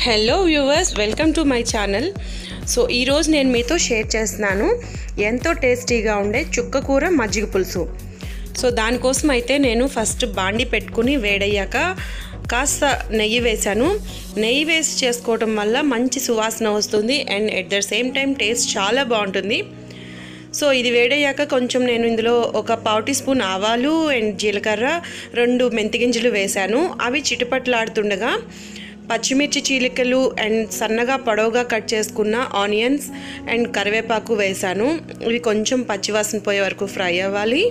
hello viewers welcome to my channel so ఈరోజు నేను మీతో షేర్ చేస్తున్నాను ఎంతో టేస్టీగా ఉండే చుక్క కూర మజ్జిగ పులుసు సో దానికోసం అయితే నేను ఫస్ట్ బాండి పెట్టుకుని వేడయ్యాక కాస్త నెయ్యి వేశాను నెయ్యి వేసి చేసుకోవటం వల్ల మంచి సువాసన వస్తుంది and at the same time taste చాలా బాగుంటుంది సో ఇది వేడయ్యాక కొంచెం నేను ఇందులో ఒక పావు టీ స్పూన్ ఆవాలు అండ్ జీలకర్ర రెండు మెంతి గింజలు వేశాను అవి చిటపట్లాడుతుండగా పచ్చిమిర్చి చీలికలు అండ్ సన్నగా పొడవుగా కట్ చేసుకున్న ఆనియన్స్ అండ్ కరివేపాకు వేశాను ఇవి కొంచెం పచ్చివాసన పోయే వరకు ఫ్రై అవ్వాలి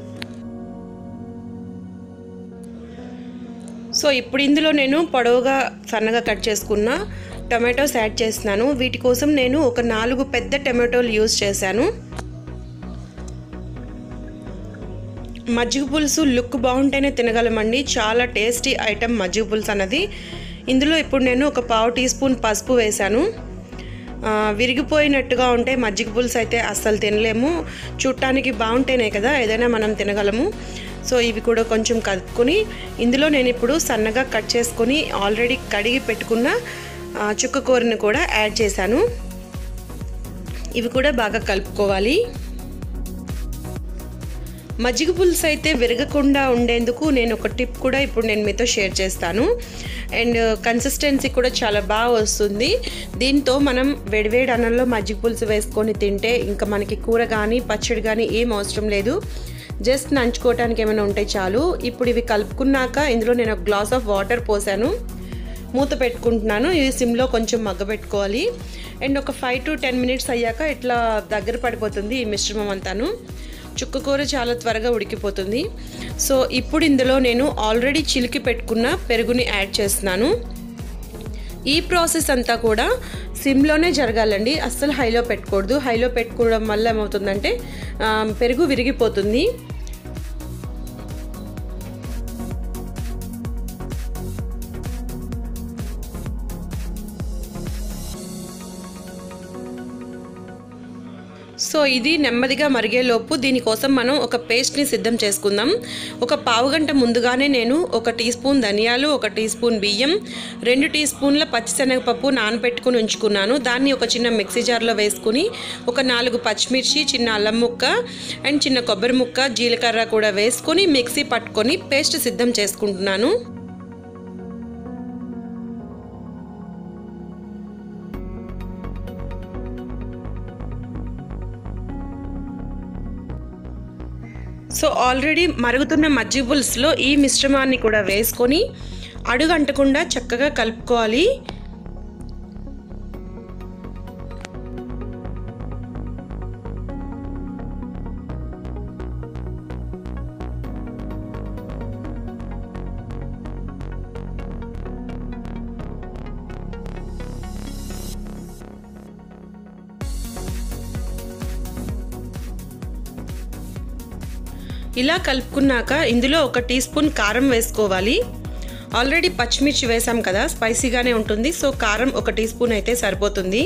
సో ఇప్పుడు ఇందులో నేను పొడవుగా సన్నగా కట్ చేసుకున్న టొమాటోస్ యాడ్ చేస్తున్నాను వీటి కోసం నేను ఒక నాలుగు పెద్ద టొమాటోలు యూజ్ చేశాను మజ్జిగ పులుసు లుక్ బాగుంటేనే తినగలమండి చాలా టేస్టీ ఐటెం మజ్జిగ పులుసు అన్నది ఇందులో ఇప్పుడు నేను ఒక పావు టీ స్పూన్ పసుపు వేశాను విరిగిపోయినట్టుగా ఉంటే మజ్జిగ పులుసు అయితే అస్సలు తినలేము చూడటానికి బాగుంటేనే కదా ఏదైనా మనం తినగలము సో ఇవి కూడా కొంచెం కలుపుకొని ఇందులో నేను ఇప్పుడు సన్నగా కట్ చేసుకొని ఆల్రెడీ కడిగి పెట్టుకున్న చుక్క కూరని కూడా యాడ్ చేశాను ఇవి కూడా బాగా కలుపుకోవాలి మజ్జిగ పులుసు అయితే విరగకుండా ఉండేందుకు నేను ఒక టిప్ కూడా ఇప్పుడు నేను మీతో షేర్ చేస్తాను అండ్ కన్సిస్టెన్సీ కూడా చాలా బాగా వస్తుంది దీంతో మనం వేడివేడి అన్నంలో మజ్జిగ పులుసు వేసుకొని తింటే ఇంకా మనకి కూర కానీ పచ్చడి కానీ ఏం అవసరం లేదు జస్ట్ నంచుకోవటానికి ఏమైనా ఉంటే చాలు ఇప్పుడు ఇవి కలుపుకున్నాక ఇందులో నేను ఒక గ్లాస్ ఆఫ్ వాటర్ పోసాను మూత పెట్టుకుంటున్నాను ఇది సిమ్లో కొంచెం మగ్గబెట్టుకోవాలి అండ్ ఒక ఫైవ్ టు టెన్ మినిట్స్ అయ్యాక ఇట్లా దగ్గర పడిపోతుంది ఈ మిశ్రమం అంతాను చుక్క కూర చాలా త్వరగా ఉడికిపోతుంది సో ఇప్పుడు ఇందులో నేను ఆల్రెడీ చిలికి పెట్టుకున్న పెరుగుని యాడ్ చేస్తున్నాను ఈ ప్రాసెస్ అంతా కూడా సిమ్లోనే జరగాలండి అస్సలు హైలో పెట్టుకూడదు హైలో పెట్టుకోవడం వల్ల ఏమవుతుందంటే పెరుగు విరిగిపోతుంది సో ఇది నెమ్మదిగా మరిగేలోపు దీనికోసం మనం ఒక పేస్ట్ని సిద్ధం చేసుకుందాం ఒక పావు గంట ముందుగానే నేను ఒక టీ స్పూన్ ధనియాలు ఒక టీ స్పూన్ బియ్యం రెండు టీ స్పూన్ల పచ్చిశనగపప్పు నానబెట్టుకుని ఉంచుకున్నాను దాన్ని ఒక చిన్న మిక్సీ జార్లో వేసుకుని ఒక నాలుగు పచ్చిమిర్చి చిన్న అల్లం ముక్క అండ్ చిన్న కొబ్బరి ముక్క జీలకర్ర కూడా వేసుకొని మిక్సీ పట్టుకొని పేస్ట్ సిద్ధం చేసుకుంటున్నాను సో ఆల్రెడీ మరుగుతున్న మజ్జిగ పులుసులో ఈ మిశ్రమాన్ని కూడా వేసుకొని అడుగు అంటకుండా చక్కగా కలుపుకోవాలి ఇలా కలుపుకున్నాక ఇందులో ఒక టీ స్పూన్ కారం వేసుకోవాలి ఆల్రెడీ పచ్చిమిర్చి వేసాం కదా స్పైసీగానే ఉంటుంది సో కారం ఒక టీ స్పూన్ అయితే సరిపోతుంది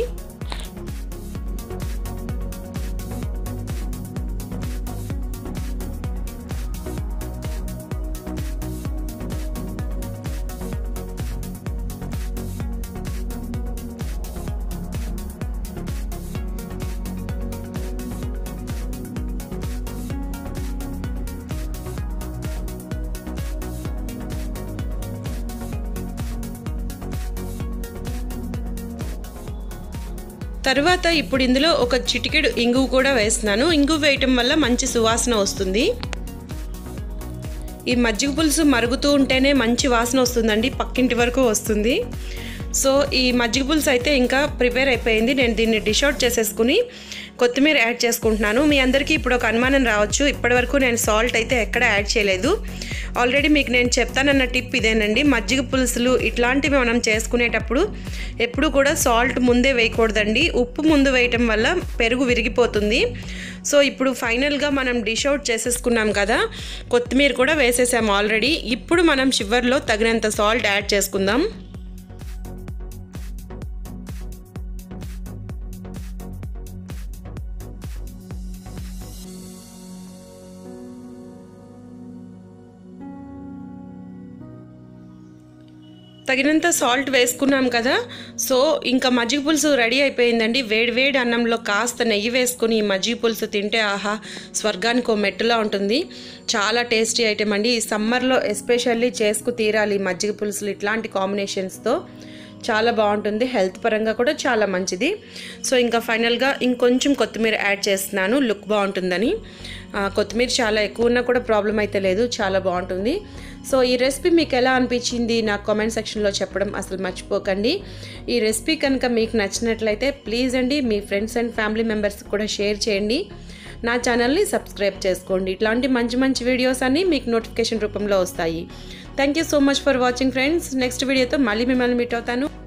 తర్వాత ఇప్పుడు ఇందులో ఒక చిటికెడు ఇంగువ కూడా వేస్తున్నాను ఇంగువ వేయటం వల్ల మంచి సువాసన వస్తుంది ఈ మజ్జిగ పులుసు మరుగుతూ ఉంటేనే మంచి వాసన వస్తుందండి పక్కింటి వరకు వస్తుంది సో ఈ మజ్జిగ పులుసు అయితే ఇంకా ప్రిపేర్ అయిపోయింది నేను దీన్ని డిష్ అవుట్ చేసేసుకుని కొత్తిమీర యాడ్ చేసుకుంటున్నాను మీ అందరికీ ఇప్పుడు ఒక అనుమానం రావచ్చు ఇప్పటివరకు నేను సాల్ట్ అయితే ఎక్కడ యాడ్ చేయలేదు ఆల్రెడీ మీకు నేను చెప్తానన్న టిప్ ఇదేనండి మజ్జిగ పులుసులు ఇట్లాంటివి మనం చేసుకునేటప్పుడు ఎప్పుడు కూడా సాల్ట్ ముందే వేయకూడదండి ఉప్పు ముందు వేయటం వల్ల పెరుగు విరిగిపోతుంది సో ఇప్పుడు ఫైనల్గా మనం డిష్ అవుట్ చేసేసుకున్నాం కదా కొత్తిమీర కూడా వేసేసాం ఆల్రెడీ ఇప్పుడు మనం చివర్లో తగినంత సాల్ట్ యాడ్ చేసుకుందాం తగినంత సాల్ట్ వేసుకున్నాం కదా సో ఇంకా మజ్జిగ పులుసు రెడీ అయిపోయిందండి వేడి వేడి అన్నంలో కాస్త నెయ్యి వేసుకుని ఈ మజ్జిగ పులుసు తింటే ఆహా స్వర్గానికి ఓ మెట్టులా ఉంటుంది చాలా టేస్టీ ఐటెం అండి ఈ సమ్మర్లో ఎస్పెషల్లీ చేసుకు తీరాలి ఈ మజ్జిగ పులుసులు ఇట్లాంటి కాంబినేషన్స్తో చాలా బాగుంటుంది హెల్త్ పరంగా కూడా చాలా మంచిది సో ఇంకా ఫైనల్గా ఇంకొంచెం కొత్తిమీర యాడ్ చేస్తున్నాను లుక్ బాగుంటుందని ఆ, కొత్తిమీర చాలా ఎక్కువ ఉన్నా కూడా ప్రాబ్లం అయితే లేదు చాలా బాగుంటుంది సో ఈ రెసిపీ మీకు ఎలా అనిపించింది నా కామెంట్ సెక్షన్లో చెప్పడం అసలు మర్చిపోకండి ఈ రెసిపీ కనుక మీకు నచ్చినట్లయితే ప్లీజ్ అండి మీ ఫ్రెండ్స్ అండ్ ఫ్యామిలీ మెంబర్స్ కూడా షేర్ చేయండి నా ఛానల్ని సబ్స్క్రైబ్ చేసుకోండి ఇట్లాంటి మంచి మంచి వీడియోస్ అన్నీ మీకు నోటిఫికేషన్ రూపంలో వస్తాయి thank you so much for watching friends next వీడియోతో మళ్ళీ మిమ్మల్ని మీట్ అవుతాను